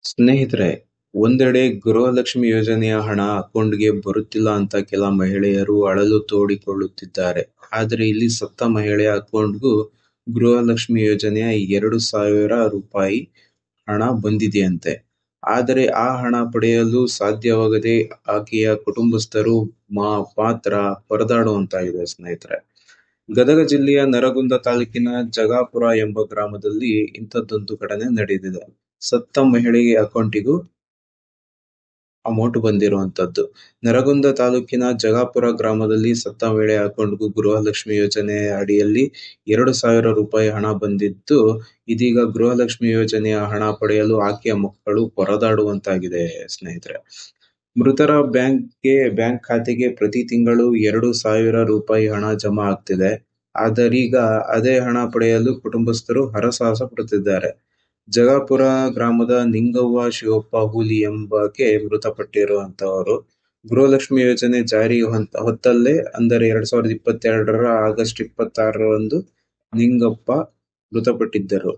ಸ್ನೇಹಿತರೆ ಒಂದೆಡೆ ಗೃಹಲಕ್ಷ್ಮಿ ಯೋಜನೆಯ ಹಣ ಅಕೌಂಟ್ಗೆ ಬರುತ್ತಿಲ್ಲ ಅಂತ ಕೆಲ ಮಹಿಳೆಯರು ಅಳಲು ತೋಡಿಕೊಳ್ಳುತ್ತಿದ್ದಾರೆ ಆದರೆ ಇಲ್ಲಿ ಸತ್ತ ಮಹಿಳೆಯ ಅಕೌಂಟ್ಗೂ ಗೃಹಲಕ್ಷ್ಮಿ ಯೋಜನೆಯ ಎರಡು ಸಾವಿರ ರೂಪಾಯಿ ಹಣ ಬಂದಿದೆಯಂತೆ ಆದರೆ ಆ ಹಣ ಪಡೆಯಲು ಸಾಧ್ಯವಾಗದೆ ಆಕೆಯ ಕುಟುಂಬಸ್ಥರು ಮಾತ್ರ ಪರದಾಡುವಂತಾಗಿದೆ ಸ್ನೇಹಿತರೆ ಗದಗ ಜಿಲ್ಲೆಯ ನರಗುಂದ ತಾಲೂಕಿನ ಜಗಾಪುರ ಎಂಬ ಗ್ರಾಮದಲ್ಲಿ ಇಂಥದ್ದೊಂದು ಘಟನೆ ನಡೆದಿದೆ ಸತ್ತ ಮಹಿಳೆಯ ಅಕೌಂಟಿಗೂ ಅಮೌಂಟ್ ಬಂದಿರುವಂತದ್ದು ನರಗುಂದ ತಾಲೂಕಿನ ಜಗಾಪುರ ಗ್ರಾಮದಲ್ಲಿ ಸತ್ತ ಮಹಿಳೆಯ ಅಕೌಂಟ್ಗೂ ಗೃಹಲಕ್ಷ್ಮಿ ಯೋಜನೆ ಅಡಿಯಲ್ಲಿ ಎರಡು ಸಾವಿರ ರೂಪಾಯಿ ಹಣ ಬಂದಿದ್ದು ಇದೀಗ ಗೃಹಲಕ್ಷ್ಮಿ ಯೋಜನೆಯ ಹಣ ಪಡೆಯಲು ಆಕೆಯ ಮಕ್ಕಳು ಪರದಾಡುವಂತಾಗಿದೆ ಸ್ನೇಹಿತರೆ ಮೃತರ ಬ್ಯಾಂಕ್ಗೆ ಬ್ಯಾಂಕ್ ಖಾತೆಗೆ ಪ್ರತಿ ತಿಂಗಳು ಎರಡು ಸಾವಿರ ರೂಪಾಯಿ ಹಣ ಜಮಾ ಆಗ್ತಿದೆ ಆದರೀಗ ಅದೇ ಹಣ ಪಡೆಯಲು ಕುಟುಂಬಸ್ಥರು ಹರಸಾಹಸ ಪಡುತ್ತಿದ್ದಾರೆ ಜಗಾಪುರ ಗ್ರಾಮದ ನಿಂಗವ್ವ ಶಿವಪ್ಪ ಹೂಲಿ ಎಂಬಾಕೆ ಮೃತಪಟ್ಟಿರುವಂತವರು ಗೃಹಲಕ್ಷ್ಮಿ ಯೋಜನೆ ಜಾರಿ ಹೊತ್ತಲ್ಲೇ ಅಂದರೆ ಎರಡ್ ಸಾವಿರದ ಇಪ್ಪತ್ತೆರಡರ ಆಗಸ್ಟ್ ಇಪ್ಪತ್ತಾರರಂದು ನಿಂಗಪ್ಪ ಮೃತಪಟ್ಟಿದ್ದರು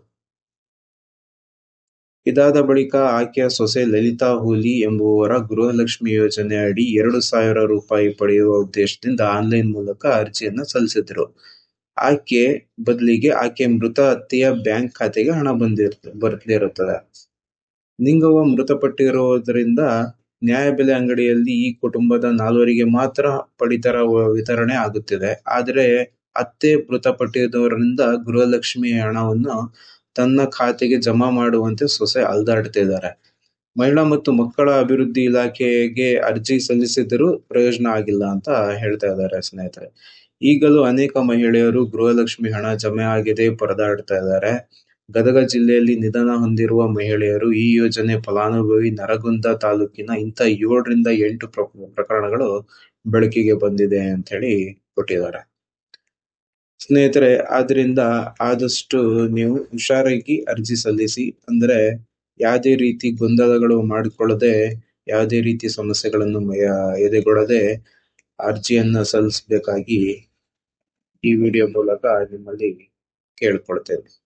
ಇದಾದ ಬಳಿಕ ಆಕೆಯ ಸೊಸೆ ಲಲಿತಾ ಹೂಲಿ ಎಂಬುವರ ಗೃಹಲಕ್ಷ್ಮಿ ಯೋಜನೆ ಅಡಿ ಎರಡು ಸಾವಿರ ರೂಪಾಯಿ ಪಡೆಯುವ ಉದ್ದೇಶದಿಂದ ಆನ್ಲೈನ್ ಮೂಲಕ ಅರ್ಜಿಯನ್ನ ಸಲ್ಲಿಸಿದ್ರು ಆಕೆ ಬದಲಿಗೆ ಆಕೆ ಮೃತ ಅತ್ತೆಯ ಬ್ಯಾಂಕ್ ಖಾತೆಗೆ ಹಣ ಬಂದಿರ್ ಬರ್ತಿರುತ್ತದೆ ನಿಂಗವ್ವ ಮೃತಪಟ್ಟಿರುವುದರಿಂದ ನ್ಯಾಯಬೆಲೆ ಅಂಗಡಿಯಲ್ಲಿ ಈ ಕುಟುಂಬದ ನಾಲ್ವರಿಗೆ ಮಾತ್ರ ಪಡಿತರ ವಿತರಣೆ ಆಗುತ್ತಿದೆ ಆದರೆ ಅತ್ತೆ ಮೃತಪಟ್ಟಿರುವುದರಿಂದ ಗೃಹಲಕ್ಷ್ಮಿ ಹಣವನ್ನು ತನ್ನ ಖಾತೆಗೆ ಜಮಾ ಮಾಡುವಂತೆ ಸೊಸೆ ಅಲ್ದಾಡ್ತಿದ್ದಾರೆ ಮಹಿಳಾ ಮತ್ತು ಮಕ್ಕಳ ಅಭಿವೃದ್ಧಿ ಇಲಾಖೆಗೆ ಅರ್ಜಿ ಸಲ್ಲಿಸಿದರೂ ಪ್ರಯೋಜನ ಆಗಿಲ್ಲ ಅಂತ ಹೇಳ್ತಾ ಇದ್ದಾರೆ ಸ್ನೇಹಿತರೆ ಈಗಲೂ ಅನೇಕ ಮಹಿಳೆಯರು ಗೃಹಲಕ್ಷ್ಮಿ ಹಣ ಜಮೆ ಆಗದೆ ಪರದಾಡ್ತಾ ಇದ್ದಾರೆ ಗದಗ ಜಿಲ್ಲೆಯಲ್ಲಿ ನಿಧನ ಹೊಂದಿರುವ ಮಹಿಳೆಯರು ಈ ಯೋಜನೆ ಫಲಾನುಭವಿ ನರಗುಂದ ತಾಲೂಕಿನ ಇಂಥ ಏಳರಿಂದ ಎಂಟು ಪ್ರಕರಣಗಳು ಬೆಳಕಿಗೆ ಬಂದಿದೆ ಅಂತ ಹೇಳಿ ಕೊಟ್ಟಿದ್ದಾರೆ ಸ್ನೇಹಿತರೆ ಆದ್ರಿಂದ ಆದಷ್ಟು ನೀವು ಹುಷಾರಾಗಿ ಅರ್ಜಿ ಸಲ್ಲಿಸಿ ಅಂದ್ರೆ ಯಾವುದೇ ರೀತಿ ಗೊಂದಲಗಳು ಮಾಡಿಕೊಳ್ಳದೆ ಯಾವುದೇ ರೀತಿ ಸಮಸ್ಯೆಗಳನ್ನು ಎದೆಗೊಳ್ಳದೆ ಅರ್ಜಿಯನ್ನ ಸಲ್ಲಿಸಬೇಕಾಗಿ ಈ ವಿಡಿಯೋ ಮೂಲಕ ನಿಮ್ಮಲ್ಲಿ ಕೇಳ್ಕೊಳ್ತೇನೆ